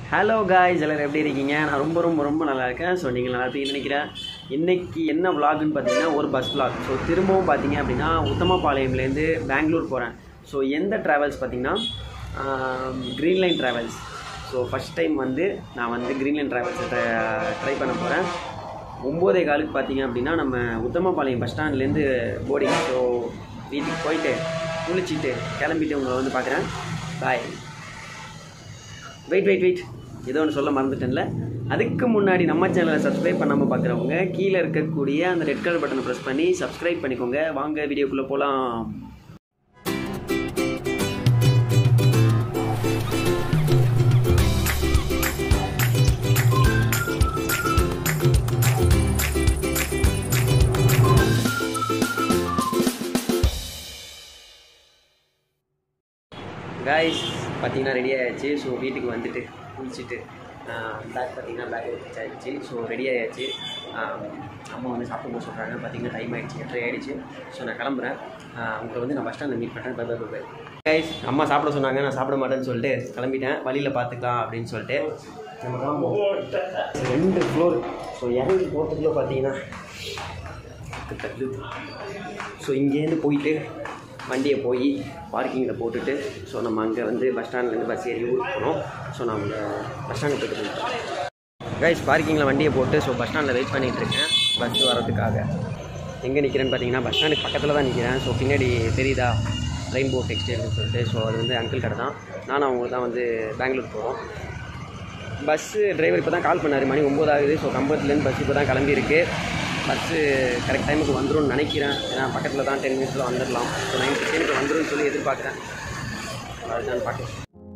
hello guys எல்லோரும் எப்படி இருக்கீங்க நான் ரொம்ப ரொம்ப ரொம்ப நல்லா இருக்கேன் ஸோ நீங்கள் நல்லா இருப்பீங்கன்னு நினைக்கிறேன் இன்றைக்கி என்ன vlogன்னு பார்த்தீங்கன்னா ஒரு பஸ் vlog ஸோ திரும்பவும் பார்த்தீங்க அப்படின்னா உத்தமபாளையம்லேருந்து பெங்களூர் போகிறேன் ஸோ எந்த ட்ராவல்ஸ் பார்த்தீங்கன்னா Green Line Travels so first time வந்து நான் வந்து க்ரீன் லைன் ட்ராவல்ஸை ட்ரை பண்ண போகிறேன் ஒம்போதே காலுக்கு பார்த்தீங்க அப்படின்னா நம்ம உத்தமபாளையம் பஸ் ஸ்டாண்ட்லேருந்து போர்டிங் ஸோ வீட்டுக்கு போயிட்டு குளிச்சுட்டு கிளம்பிட்டு உங்களை வந்து பார்க்குறேன் பாய் வெயிட் வெயிட் வெயிட் ஏதோ ஒன்று சொல்ல மறந்துட்டேன்ல அதுக்கு முன்னாடி நம்ம சேனலை சப்ஸ்கிரைப் பண்ணாமல் பார்க்குறவங்க கீழே இருக்கக்கூடிய அந்த ரெட் கலர் பட்டனை ப்ரெஸ் பண்ணி சப்ஸ்கிரைப் பண்ணிக்கோங்க வாங்க வீடியோக்குள்ளே போகலாம் காய்ஸ் பார்த்தீங்கன்னா ரெடி ஆயாச்சு ஸோ வீட்டுக்கு வந்துட்டு குளிச்சுட்டு பேக் பார்த்தீங்கன்னா பேக் எடுத்து ஆயிடுச்சு ஸோ ரெடி ஆயாச்சு ஆஹ் அம்மா வந்து சாப்பிட போக சொல்கிறாங்க பார்த்தீங்கன்னா டைம் ஆயிடுச்சு எட்டரை ஆயிடுச்சு ஸோ நான் கிளம்புறேன் ஆஹ் உங்களை வந்து நான் பஸ் ஸ்டாண்டில் மீட் பண்ணுறேன் பை பை பை கைஸ் அம்மா சாப்பிட சொன்னாங்க நான் சாப்பிட மாட்டேன்னு சொல்லிட்டு கிளம்பிட்டேன் வழியில் பார்த்துக்கலாம் அப்படின்னு சொல்லிட்டு நம்ம கிளம்புவோம் ரெண்டு ஃப்ளோர் ஸோ இறங்கி போகிறதுக்குள்ள பார்த்தீங்கன்னா தள்ளுது ஸோ இங்கேருந்து போயிட்டு வண்டியை போய் பார்க்கிங்கில் போட்டுட்டு ஸோ நம்ம அங்கே வந்து பஸ் ஸ்டாண்ட்லேருந்து பஸ் ஏறி ஊருக்கு போனோம் ஸோ நான் அங்கே பஸ் ஸ்டாண்டு போயிட்டு போயிட்டோம் கைஸ் பார்க்கிங்கில் வண்டியை போட்டு ஸோ பஸ் ஸ்டாண்டில் வெயிட் பண்ணிகிட்டு இருக்கேன் பஸ் வரதுக்காக எங்கே நிற்கிறேன்னு பார்த்தீங்கன்னா பஸ் ஸ்டாண்டுக்கு பக்கத்தில் தான் நிற்கிறேன் ஸோ பின்னாடி தெரியுதா ரெயின்போ டெக்ஸ்டைல்னு சொல்லிட்டு ஸோ அது வந்து அங்கிள் கடை தான் நானும் அவங்க தான் வந்து பெங்களூர் போகிறோம் பஸ்ஸு டிரைவர் இப்போ தான் கால் பண்ணார் மணி ஒம்பது ஆகுது ஸோ கம்பத்துலேருந்து பஸ் இப்போ தான் கிளம்பியிருக்கு பஸ்ஸு கரெக்ட் டைமுக்கு வந்துரும்னு நினைக்கிறேன் ஏன்னா பக்கத்தில் தான் டென் மினிட்ஸில் வந்துடலாம் ஸோ நைன் ஃபிஃப்டீனுக்கு வந்துரும்னு சொல்லி எதிர்பார்க்குறேன் அதுதான் பார்க்கலாம்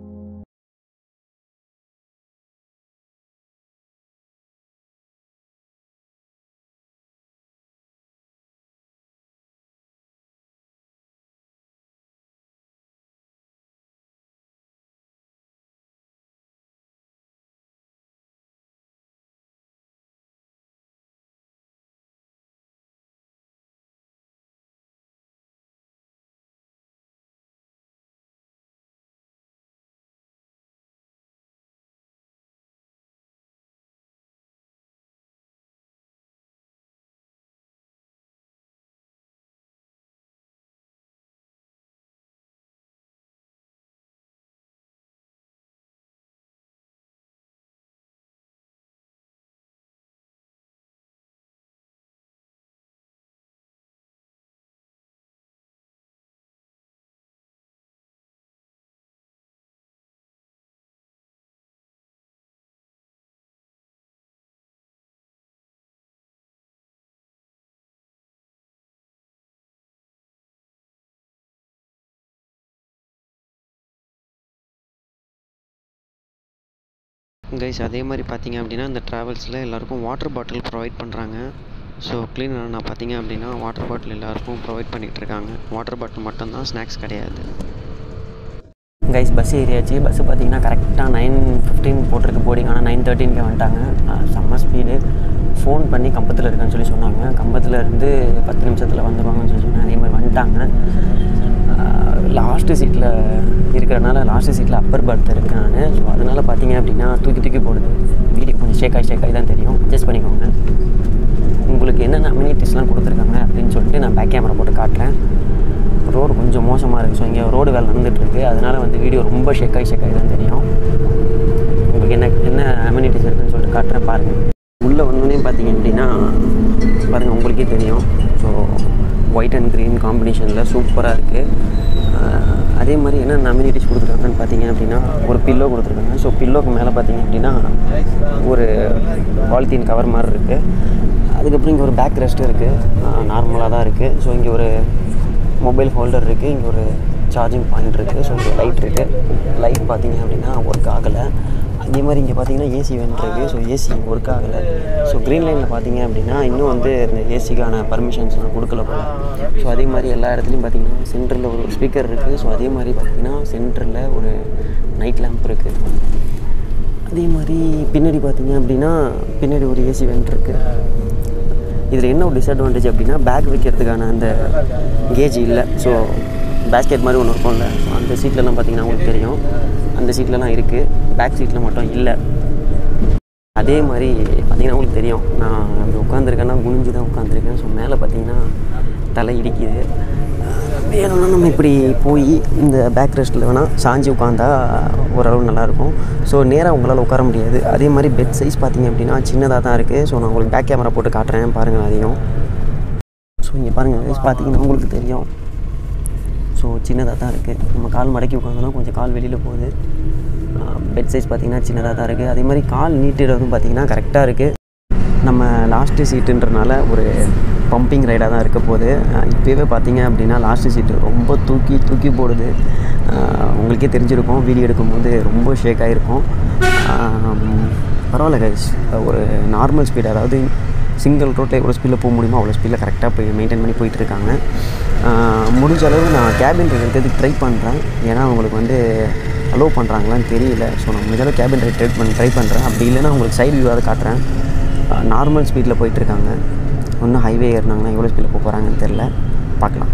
கைஸ் அதே மாதிரி பார்த்தீங்க அப்படின்னா இந்த ட்ராவல்ஸில் எல்லாருக்கும் வாட்டர் பாட்டில் ப்ரொவைட் பண்ணுறாங்க ஸோ க்ளீன் நான் பார்த்தீங்க அப்படின்னா வாட்டர் பாட்டில் எல்லாருக்கும் ப்ரொவைட் பண்ணிகிட்டு இருக்காங்க வாட்டர் பாட்டில் மட்டும்தான் ஸ்நாக்ஸ் கிடையாது கைஸ் பஸ் ஏரியாச்சு பஸ்ஸு பார்த்தீங்கன்னா கரெக்டாக நைன் ஃபிஃப்டீன் போட்டிருக்கு போர்டிங் ஆனால் நைன் தேர்ட்டின்கே வந்துட்டாங்க அஹ் செம்ம ஸ்பீடு ஃபோன் பண்ணி கம்பத்தில் இருக்கேன்னு சொல்லி சொன்னாங்க கம்பத்தில் இருந்து பத்து நிமிஷத்தில் வந்துடுவாங்கன்னு சொல்லி சொன்னாங்க அதே மாதிரி வந்துட்டாங்க லாஸ்ட்டு சீட்டில் இருக்கிறனால லாஸ்ட்டு சீட்டில் அப்பர் பர்த் இருக்கேன் நான் ஸோ அதனால் பார்த்தீங்க அப்படின்னா தூக்கி தூக்கி போடுது வீடியோ கொஞ்சம் ஷேக்காய் ஷேக்காய் தான் தெரியும் அட்ஜஸ்ட் பண்ணிக்கோங்க உங்களுக்கு என்னென்ன அம்யூனிட்டிஸ்லாம் கொடுத்துருக்காங்க அப்படின்னு சொல்லிட்டு நான் பேக் கேமரா போட்டு காட்டுறேன் ரோடு கொஞ்சம் மோசமாக இருக்குது ஸோ இங்கே ரோடு வேலை நடந்துகிட்ருக்கு அதனால் வந்து வீடியோ ரொம்ப ஷேக்காய் ஷேக்காய் தான் தெரியும் உங்களுக்கு என்ன என்ன அம்யூனிட்டிஸ் இருக்குன்னு சொல்லிட்டு காட்டுறேன் பாருங்கள் உள்ளே வந்தோடனே பார்த்தீங்க அப்படின்னா பாருங்கள் உங்களுக்கே தெரியும் ஸோ ஒயிட் அண்ட் க்ரீன் காம்பினேஷனில் சூப்பராக இருக்குது அதே மாதிரி என்னென்ன அம்யூனிட்டிஸ் கொடுத்துருக்காங்கன்னு பார்த்தீங்க அப்படின்னா ஒரு பில்லோ கொடுத்துருக்காங்க ஸோ பில்லோக்கு மேலே பார்த்தீங்க அப்படின்னா ஒரு பாலித்தீன் கவர் மாதிரி இருக்குது அதுக்கப்புறம் இங்கே ஒரு பேக் ரெஸ்ட் இருக்குது நார்மலாக தான் இருக்குது ஸோ இங்கே ஒரு மொபைல் ஹோல்டர் இருக்குது இங்கே ஒரு சார்ஜிங் பாயிண்ட் இருக்குது ஸோ இங்கே லைட் இருக்குது லைட் பார்த்தீங்க அப்படின்னா ஒர்க் ஆகலை அதே மாதிரி இங்கே பார்த்தீங்கன்னா ஏசி வென்ட் இருக்குது ஸோ ஏசி ஒர்க் ஆகலை ஸோ க்ரீன் லைனில் பார்த்தீங்க அப்படின்னா இன்னும் வந்து இந்த ஏசிக்கான பர்மிஷன்ஸ்லாம் கொடுக்கல போல ஸோ அதே மாதிரி எல்லா இடத்துலையும் பார்த்தீங்கன்னா சென்டரில் ஒரு ஸ்பீக்கர் இருக்குது ஸோ அதே மாதிரி பார்த்தீங்கன்னா சென்டரில் ஒரு நைட் லேம்ப் இருக்குது அதே மாதிரி பின்னாடி பார்த்தீங்க அப்படின்னா பின்னாடி ஒரு ஏசி வென்ட் இருக்குது இதில் என்ன ஒரு டிஸ்அட்வான்டேஜ் அப்படின்னா பேக் வைக்கிறதுக்கான அந்த கேஜ் இல்லை ஸோ பேஸ்கெட் மாதிரி ஒன்று இருக்கும்ல ஸோ அந்த சீட்லலாம் பார்த்தீங்கன்னா உங்களுக்கு தெரியும் அந்த சீட்லலாம் இருக்குது பேக் சீட்டில் மட்டும் இல்லை அதே மாதிரி பார்த்தீங்கன்னா உங்களுக்கு தெரியும் நான் அங்கே உட்காந்துருக்கேன்னா குனிஞ்சு தான் உட்காந்துருக்கேன் ஸோ மேலே பார்த்தீங்கன்னா தலை இடிக்குது வேணும்னா நம்ம இப்படி போய் இந்த பேக் ரெஸ்ட்டில் வேணால் சாஞ்சி உட்காந்தா ஓரளவு நல்லாயிருக்கும் ஸோ நேராக உங்களால் உட்கார முடியாது அதே மாதிரி பெட் சைஸ் பார்த்தீங்க அப்படின்னா சின்னதாக தான் இருக்குது ஸோ நான் உங்களுக்கு பேக் கேமரா போட்டு காட்டுறேன் பாருங்கள் அதையும் ஸோ இங்கே பாருங்கள் guys, பார்த்தீங்கன்னா உங்களுக்கு தெரியும் ஸோ சின்னதாக தான் இருக்குது நம்ம கால் மடக்கி உட்காந்தோம்னா கொஞ்சம் கால் வெளியில் போகுது பெட் சைஸ் பார்த்தீங்கன்னா சின்னதாக தான் இருக்குது அதே மாதிரி கால் நீட்டுறதும் பார்த்தீங்கன்னா கரெக்டாக இருக்குது நம்ம லாஸ்ட்டு சீட்டுன்றனால ஒரு பம்பிங் ரைடாக தான் இருக்க போகுது அஹ் இப்போவே பார்த்தீங்க அப்படின்னா லாஸ்ட்டு சீட்டு ரொம்ப தூக்கி தூக்கி போடுது அஹ் உங்களுக்கே தெரிஞ்சிருக்கும் வீடியோ எடுக்கும்போது ரொம்ப ஷேக் ஆகிருக்கும் பரவாயில்ல கைஸ் ஒரு நார்மல் ஸ்பீட் அதாவது சிங்கிள் ரோட்டில் எவ்வளோ ஸ்பீடில் போக முடியுமோ அவ்வளோ ஸ்பீடில் கரெக்டாக போய் மெயின்டைன் பண்ணி போயிட்டு இருக்காங்க அஹ் முடிஞ்ச அளவு நான் கேபின் ரைட் எடுக்கிறதுக்கு ட்ரை பண்ணுறேன் ஏன்னா அவங்களுக்கு வந்து அலோவ் பண்ணுறாங்களான்னு தெரியல ஸோ நான் முடிஞ்ச அளவு கேபின் ரைட் ட்ரை பண்ண ட்ரை பண்ணுறேன் அப்படி இல்லைன்னா உங்களுக்கு சைடு வியூவாக காட்டுறேன் நார்மல் ஸ்பீடில் போயிட்டுருக்காங்க இன்னும் ஹைவே ஏறினாங்கன்னா எவ்வளோ ஸ்பீடில் போக போகிறாங்கன்னு தெரில பார்க்கலாம்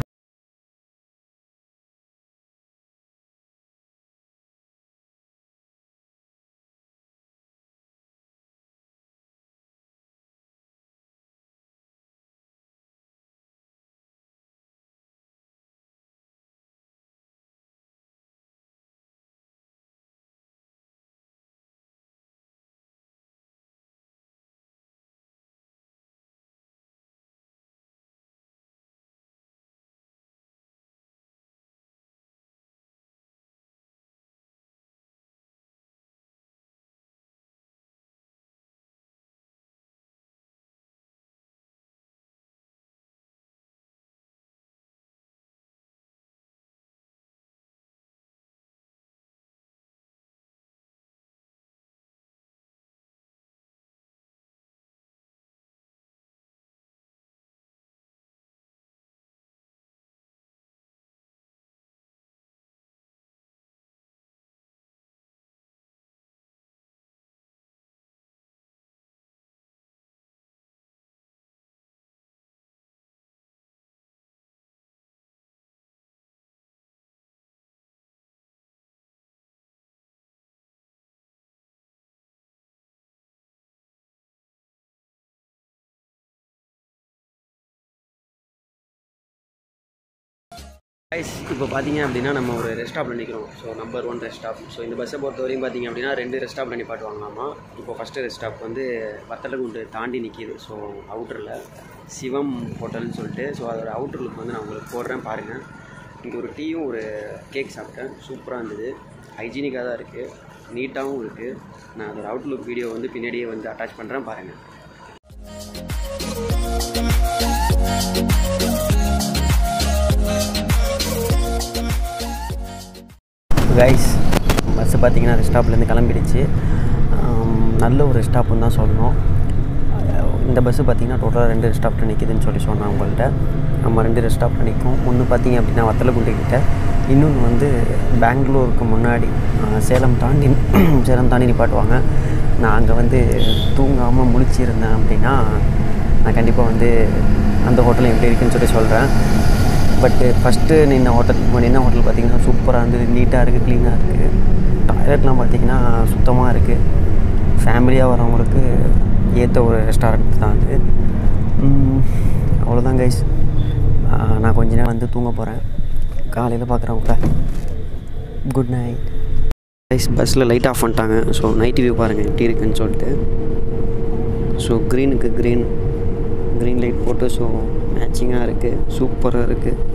கைஸ் இப்போ பார்த்தீங்க அப்படின்னா நம்ம ஒரு ரெஸ்ட் ஸ்டாப்பில் நிற்கிறோம் so number one rest stop so இந்த பஸ்ஸை பொறுத்த வரையும் பார்த்தீங்க அப்படின்னா ரெண்டு ரெஸ்ட் ஸ்டாப்பில் நிப்பாட்டுவாங்களாமா இப்போ ஃபஸ்ட்டு ரெஸ்ட் ஸ்டாப் வந்து வத்தலகுண்டு தாண்டி நிற்கிது ஸோ அவுட்டரில் சிவம் ஹோட்டல்னு சொல்லிட்டு ஸோ அதோட அவுட்டர் லுக் வந்து நான் உங்களுக்கு போடுறேன் பாருங்கள் இங்கே ஒரு டீயும் ஒரு கேக் சாப்பிட்டேன் சூப்பராக இருந்தது ஹைஜீனிக்காக தான் இருக்குது நீட்டாகவும் இருக்குது நான் அதோட அவுட் லுக் வீடியோ வந்து பின்னாடியே வந்து அட்டாச் பண்ணுறேன் பாருங்கள் கைஸ் பஸ்ஸு பார்த்தீங்கன்னா ரெஸ்ட் ஸ்டாப்லேருந்து கிளம்பிடுச்சு ஆம், நல்ல ஒரு ஸ்டாப்புன்னு தான் சொல்லணும் அஹ் இந்த பஸ்ஸு பார்த்தீங்கன்னா டோட்டலாக ரெண்டு ரெஸ்ட் ஸ்டாப்பில் நிற்கிதுன்னு சொல்லி சொன்னேன் உங்கள்கிட்ட நம்ம ரெண்டு ரெஸ்ட் ஸ்டாப்பில் நிற்கும் ஒன்று பார்த்தீங்க அப்படின்னா வத்தலகுண்டு கிட்ட இன்னொன்று வந்து பெங்களூருக்கு முன்னாடி அஹ் சேலம் தாண்டி சேலம் தாண்டி நிப்பாட்டுவாங்க நான் அங்கே வந்து தூங்காமல் முழிச்சிருந்தேன் அப்படின்னா நான் கண்டிப்பாக வந்து அந்த ஹோட்டல் எப்படி இருக்குன்னு சொல்லி சொல்கிறேன் பட்டு ஃபஸ்ட்டு நின்ன ஹோட்டல் இப்போ நின்ன ஹோட்டல் பார்த்திங்கன்னா சூப்பராக இருந்தது நீட்டாக இருக்குது க்ளீனாக இருக்குது டாய்லெட்லாம் பார்த்திங்கன்னா சுத்தமாக இருக்குது ஃபேமிலியாக வரவங்களுக்கு ஏற்ற ஒரு ரெஸ்டாரண்ட் தான் அது உம், அவ்வளோதான் கைஸ் நான் கொஞ்ச நேரம் வந்து தூங்க போகிறேன் காலையில் பார்க்குறவங்கள குட் நைட் கைஸ் பஸ்ஸில் லைட் ஆஃப் பண்ணிட்டாங்க ஸோ நைட் வியூ பாருங்கள் எப்படி இருக்குன்னு சொல்லிட்டு ஸோ க்ரீனுக்கு க்ரீன் க்ரீன் லைட் போட்டு ஸோ மேட்சிங்காக இருக்குது சூப்பராக இருக்குது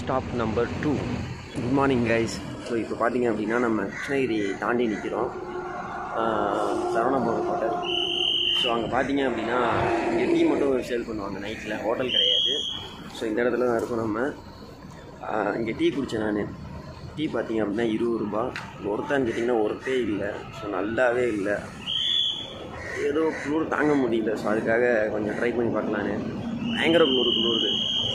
stop number two good morning guys so இப்போ பார்த்தீங்க அப்படின்னா நம்ம கிருஷ்ணகிரி தாண்டி நிற்கிறோம் சரவணபுரம் ஹோட்டல் ஸோ அங்கே பார்த்தீங்க அப்படின்னா இங்கே டீ மட்டும் சேல் பண்ணுவாங்க நைட்டில் ஹோட்டல் கிடையாது ஸோ இந்த இடத்துல தான் இருக்கோம் நம்ம இங்கே டீ குடித்தேன் நான் டீ பார்த்தீங்க அப்படின்னா இருபது ரூபா ஒருத்தான்னு கேட்டிங்கன்னா ஒருத்தே இல்லை ஸோ நல்லாவே இல்லை ஏதோ குளிர் தாங்க முடியல ஸோ அதுக்காக கொஞ்சம் ட்ரை பண்ணி பார்க்கலான்னு பயங்கர குளிர் குளிருது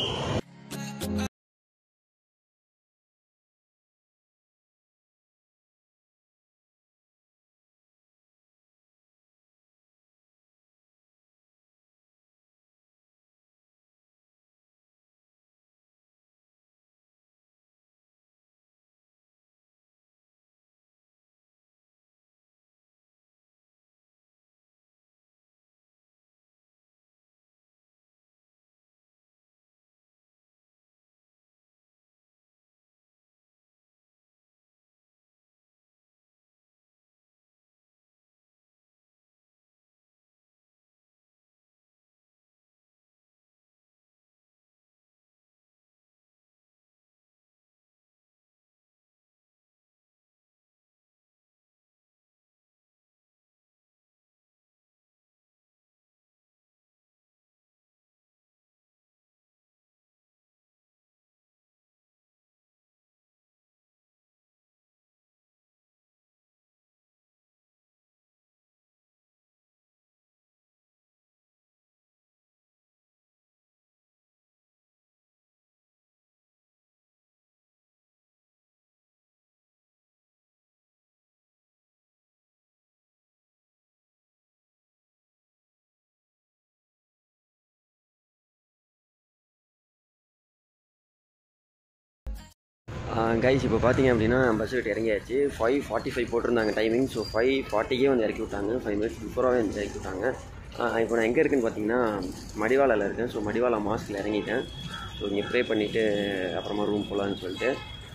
கைஸ் இப்போ பார்த்தீங்க அப்படின்னா பஸ் விட்டு இறங்கியாச்சு ஃபைவ் ஃபார்ட்டி ஃபைவ் போட்டிருந்தாங்க டைமிங் ஸோ ஃபைவ் ஃபார்ட்டிக்கே வந்து இறக்கி விட்டாங்க ஃபைவ் மினிட்ஸ் பிஃபோராகவே வந்து இறக்கி விட்டாங்க இப்போ நான் எங்கே இருக்கேன்னு பார்த்தீங்கன்னா மடிவாளாவில் இருக்கேன் ஸோ மடிவாளா மாஸ்கில் இறங்கிட்டேன் ஸோ இங்கே ப்ரே பண்ணிவிட்டு அப்புறமா ரூம் போகலான்னு சொல்லிட்டு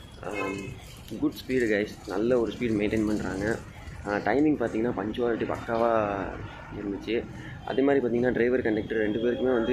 குட் ஸ்பீடு கைஸ் நல்ல ஒரு ஸ்பீடு மெயின்டைன் பண்ணுறாங்க டைமிங் பார்த்தீங்கன்னா பஞ்சுவாலிட்டி பக்காவாக இருந்துச்சு அதே மாதிரி பார்த்தீங்கன்னா டிரைவர் கண்டக்டர் ரெண்டு பேருக்குமே வந்து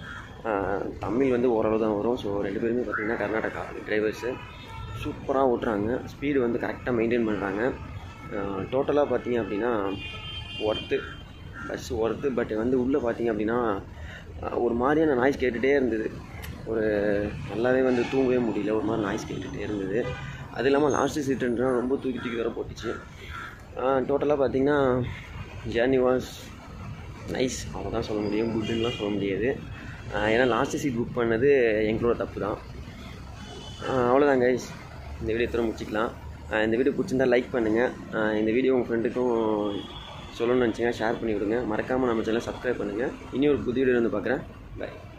தமிழ் வந்து ஓரளவு தான் வரும் ஸோ ரெண்டு பேருமே பார்த்தீங்கன்னா கர்நாடகா டிரைவர்ஸு சூப்பராக ஓட்டுறாங்க ஸ்பீடு வந்து கரெக்டாக மெயின்டைன் பண்ணுறாங்க டோட்டலாக பார்த்தீங்க அப்படின்னா ஒர்த்து பஸ் ஒர்த்து பட் வந்து உள்ளே பார்த்தீங்க அப்படின்னா ஒரு மாதிரியான நாய்ஸ் கேட்டுகிட்டே இருந்தது ஒரு நல்லாவே வந்து தூங்கவே முடியல ஒரு மாதிரி நாய்ஸ் கேட்டுகிட்டே இருந்தது அது இல்லாமல் லாஸ்ட்டு சீட்டுன்றா ரொம்ப தூக்கி தூக்கி வர போட்டுச்சு டோட்டலாக பார்த்தீங்கன்னா ஜேர்னி வாஸ் நைஸ் அவ்வளோதான் சொல்ல முடியும் குட்டுன்னெலாம் சொல்ல முடியாது ஏன்னா லாஸ்ட்டு சீட் புக் பண்ணது எங்களோட தப்பு தான் அவ்வளோதான் கைஸ் இந்த வீடியோ எத்தனை முடிச்சிக்கலாம் இந்த வீடியோ பிடிச்சிருந்தா லைக் பண்ணுங்கள் இந்த வீடியோ உங்கள் ஃப்ரெண்டுக்கும் சொல்லணும்னு நினச்சிங்கன்னா ஷேர் பண்ணி விடுங்க மறக்காமல் நம்ம சேனல் சப்ஸ்கிரைப் பண்ணுங்கள் இனி ஒரு புது வீடியோ வந்து பார்க்குறேன் பை